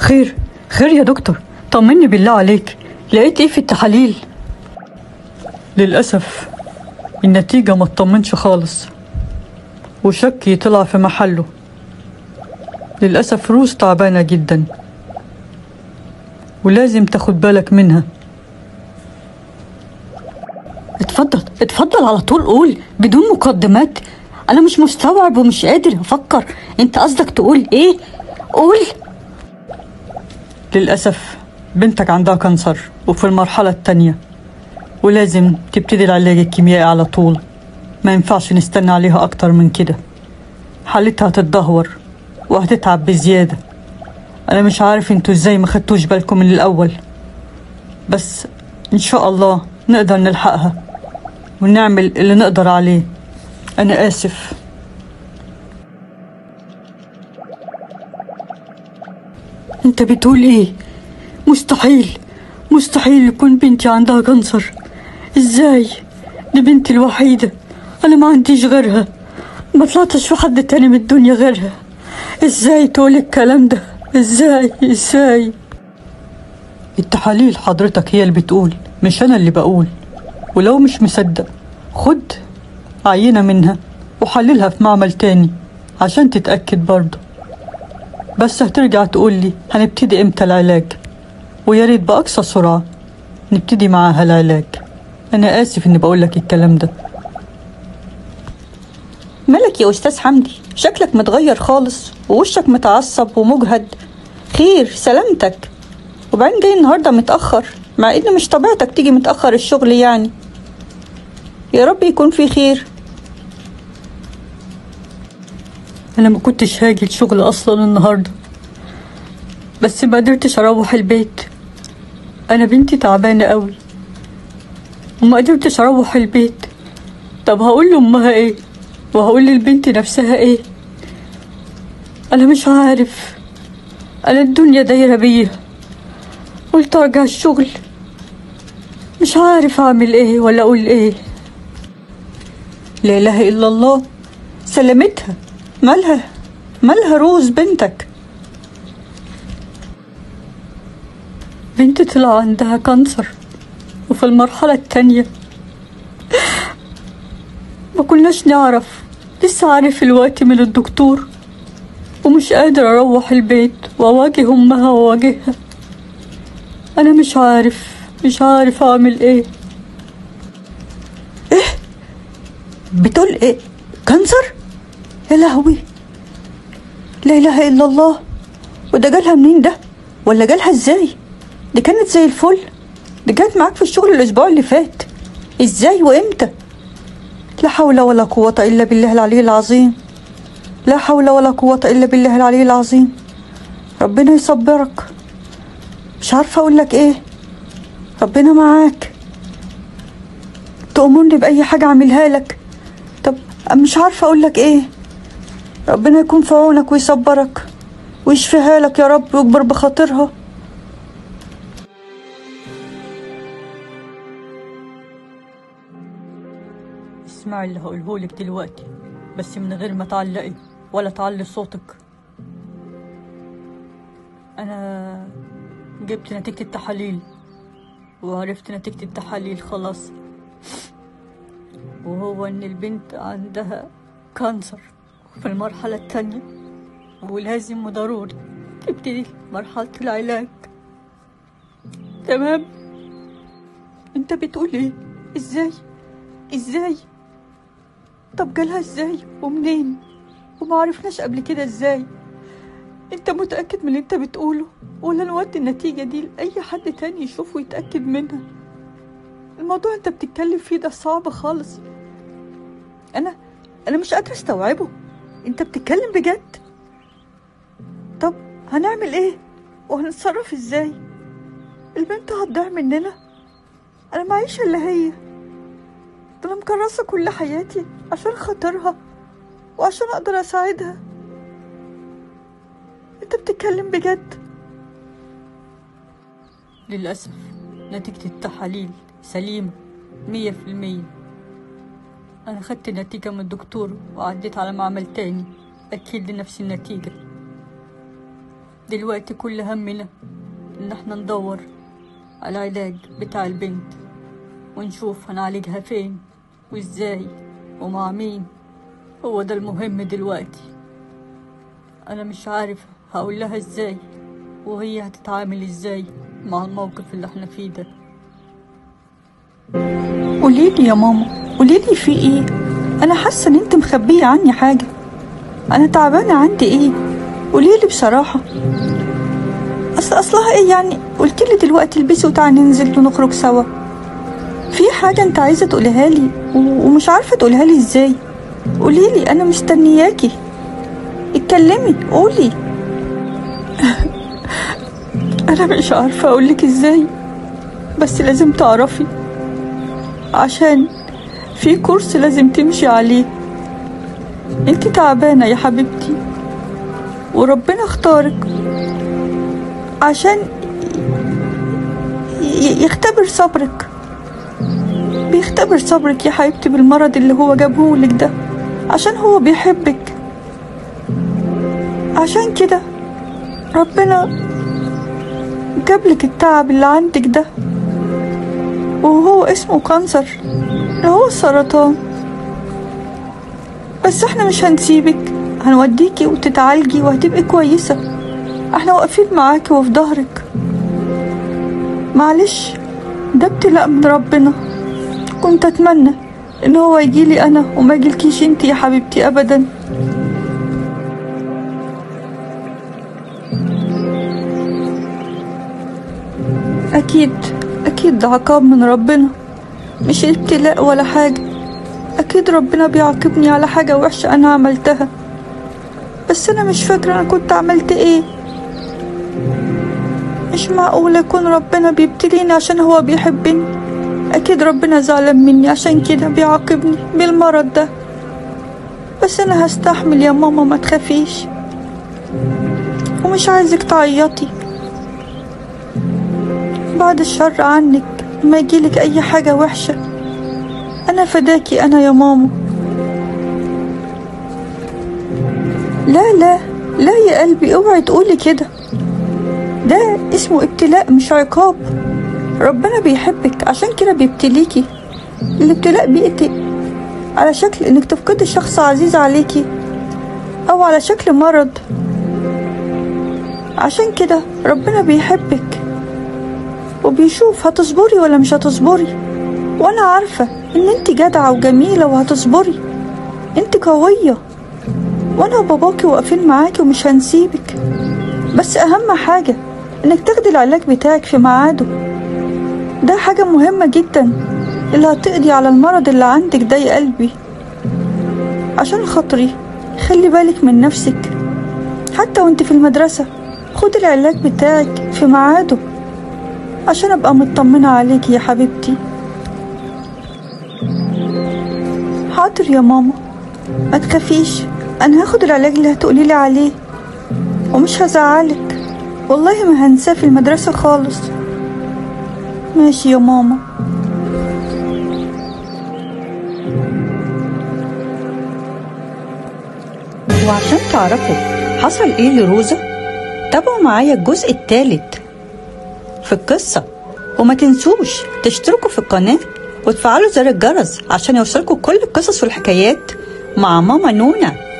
خير خير يا دكتور طمني بالله عليك لقيت ايه في التحاليل للأسف النتيجة ما تطمنش خالص وشكي طلع في محله للأسف روز تعبانة جدا ولازم تاخد بالك منها اتفضل اتفضل على طول قول بدون مقدمات انا مش مستوعب ومش قادر افكر انت قصدك تقول ايه قول للأسف بنتك عندها كانسر وفي المرحلة التانية ولازم تبتدي العلاج الكيميائي على طول ما ينفعش نستنى عليها أكتر من كده حالتها هتتدهور وهتتعب بزيادة أنا مش عارف انتوا ازاي ما خدتوش بالكم من الأول بس إن شاء الله نقدر نلحقها ونعمل اللي نقدر عليه أنا آسف انت بتقول ايه مستحيل مستحيل يكون بنتي عندها كانسر ازاي دي بنتي الوحيدة انا ما عنديش غيرها ما طلعتش في حد تاني من الدنيا غيرها ازاي تقول الكلام ده ازاي ازاي التحاليل حضرتك هي اللي بتقول مش انا اللي بقول ولو مش مصدق خد عينة منها وحللها في معمل تاني عشان تتأكد برضه بس هترجع تقول لي هنبتدي امتى العلاج ويا ريت بأقصى سرعة نبتدي معاها العلاج أنا آسف إني بقول لك الكلام ده مالك يا أستاذ حمدي شكلك متغير خالص ووشك متعصب ومجهد خير سلامتك وبعدين جاي النهاردة متأخر مع إن مش طبيعتك تيجي متأخر الشغل يعني يا رب يكون في خير أنا ما كنتش هاجي الشغل أصلا النهاردة بس ما قدرتش أروح البيت أنا بنتي تعبانة قوي وما قدرتش أروح البيت طب هقول لأمها إيه وهقول للبنت نفسها إيه أنا مش عارف أنا الدنيا دايرة بيا قلت أرجع الشغل مش عارف أعمل إيه ولا أقول إيه لا إله إلا الله سلامتها مالها مالها روز بنتك بنتي طلع عندها كانسر وفي المرحلة التانية ما كناش نعرف لسه عارف الوقت من الدكتور ومش قادر أروح البيت وأواجه أمها وأواجهها أنا مش عارف مش عارف أعمل إيه إيه بتقول إيه كانسر يا لهوي لا إله إلا الله وده جالها منين ده ولا جالها إزاي دي كانت زي الفل دي كانت معاك في الشغل الأسبوع اللي فات إزاي وإمتى لا حول ولا قوة إلا بالله العلي العظيم لا حول ولا قوة إلا بالله العلي العظيم ربنا يصبرك مش عارفة أقول لك إيه ربنا معاك تأمرني بأي حاجة أعملها لك طب مش عارفة أقول لك إيه ربنا يكون في عونك ويصبرك ويشفيها لك يا رب ويكبر بخاطرها اسمعي اللي هقولهولك دلوقتي بس من غير ما تعلقي ولا تعلي صوتك انا جبت نتيجة التحاليل وعرفت نتيجة التحاليل خلاص وهو ان البنت عندها كانسر في المرحلة التانية ولازم وضروري تبتدي مرحلة العلاج تمام انت بتقول ايه ازاي ازاي طب جالها ازاي ومنين وما عرفناش قبل كده ازاي انت متأكد من اللي انت بتقوله ولا نودي النتيجة دي لأي حد تاني يشوفه ويتأكد منها الموضوع انت بتتكلم فيه ده صعب خالص انا انا مش قادرة استوعبه انت بتتكلم بجد طب هنعمل ايه وهنتصرف ازاي البنت هتضيع مننا انا معيش الا هي ده انا مكرسة كل حياتي عشان خاطرها وعشان اقدر اساعدها انت بتتكلم بجد للأسف نتيجة التحاليل سليمة مية في المية أنا خدت نتيجة من الدكتور وعديت على معمل تاني أكيد لنفس النتيجة دلوقتي كل همنا إن احنا ندور على العلاج بتاع البنت ونشوف هنعالجها فين وإزاي ومع مين هو ده المهم دلوقتي أنا مش عارف هقول لها إزاي وهي هتتعامل إزاي مع الموقف اللي احنا فيه ده قوليلي يا ماما قوليلي في ايه انا حاسه ان انت مخبيه عني حاجه انا تعبانه عندي ايه قوليلي بصراحه اصل اصلها ايه يعني قلت لي دلوقتي البسي وتعالي ننزل ونخرج سوا في حاجه انت عايزه تقولها لي و- ومش عارفه تقولها لي ازاي قوليلي انا مستنياكي اتكلمي قولي انا مش عارفه اقولك ازاي بس لازم تعرفي عشان في كورس لازم تمشي عليه انت تعبانة يا حبيبتي وربنا اختارك عشان ي- يختبر صبرك بيختبر صبرك يا حبيبتي بالمرض اللي هو جابهولك ده عشان هو بيحبك عشان كده ربنا جابلك التعب اللي عندك ده وهو اسمه كانسر اللي هو السرطان بس احنا مش هنسيبك هنوديكي وتتعالجي وهتبقي كويسة احنا واقفين معاكي وفي ظهرك معلش ده ابتلاء من ربنا كنت اتمنى ان هو يجيلي انا وما يجيلكيش انتي يا حبيبتي ابدا اكيد اكيد ده عقاب من ربنا مش ابتلاء ولا حاجة اكيد ربنا بيعاقبني على حاجة وحشة انا عملتها بس انا مش فاكرة انا كنت عملت ايه مش معقول يكون ربنا بيبتليني عشان هو بيحبني اكيد ربنا زعلان مني عشان كده بيعاقبني بالمرض ده بس انا هستحمل يا ماما ما تخافيش ومش عايزك تعيطي بعد الشر عنك ما يجيلك اي حاجة وحشة انا فداكي انا يا ماما لا لا لا يا قلبي اوعي تقولي كده ده اسمه ابتلاء مش عقاب ربنا بيحبك عشان كده بيبتليكي الابتلاء بيأتي على شكل انك تفقدي شخص عزيز عليكي او على شكل مرض عشان كده ربنا بيحبك وبيشوف هتصبري ولا مش هتصبري وانا عارفة ان انت جدعة وجميلة وهتصبري انت قوية وانا وباباكي واقفين معاكي ومش هنسيبك بس اهم حاجة انك تاخدي العلاج بتاعك في ميعاده ده حاجة مهمة جدا اللي هتقضي على المرض اللي عندك ده يا قلبي عشان خاطري خلي بالك من نفسك حتى وانت في المدرسة خدي العلاج بتاعك في ميعاده عشان ابقى مطمنة عليكي يا حبيبتي حاضر يا ماما ما تخافيش انا هاخد العلاج اللي هتقوليلي عليه ومش هزعلك والله ما هنساه في المدرسة خالص ماشي يا ماما وعشان تعرفوا حصل ايه لروزا تابعوا معايا الجزء الثالث في القصة وما تنسوش تشتركوا في القناة وتفعلوا زر الجرس عشان يوصلكوا كل القصص والحكايات مع ماما نونا